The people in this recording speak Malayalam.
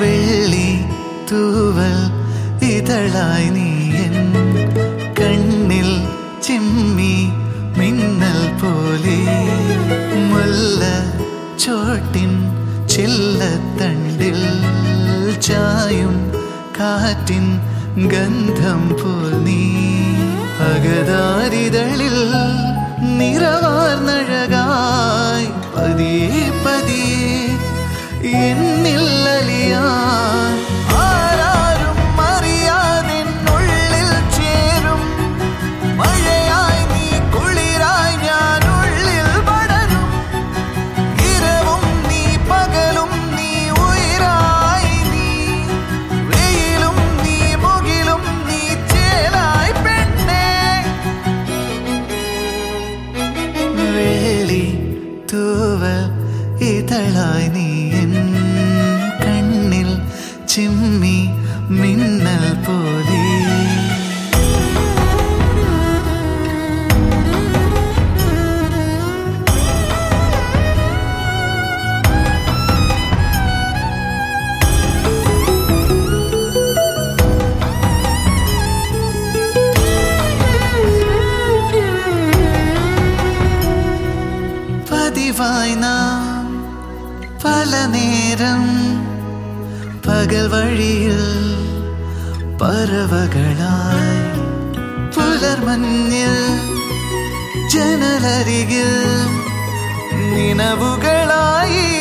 വെള്ളി തൂവൽ ഇതളായി നീ എൻ കണ്ണിൽ ചിമ്മി മിന്നൽ പോലെ മുല്ല ചോട്ടിൻ ചില്ലത്തണ്ടിൽ ചായും കാറ്റിൻ ഗന്ധം പോൽ നീ അകതാരിതളിൽ നിറവാർന്നഴകായി പതിയെ പതിയെ എന്നിൽ അലിയാൻ ആരാരും അറിയാതെന്നുള്ളിൽ ചേരും മഴയായി നീ കുളിരായി ഞാൻ ഉള്ളിൽ പടരും ഇരവും നീ പകലും നീ ഉയരായി നീ വെയിലും നീ മുകിലും നീ ചേലായി പെണ്ണേ വേളി തൂവൽ ഇതളായി നീ എൻ കണ്ണിൽ ചിമ്മി മിന്നൽ പോലെ പതിവായി നാം പല നേരം പകൽ വഴിയിൽ പറവകളായി പുലർമഞ്ഞിൽ ജനലരികിൽ നിലവുകളായി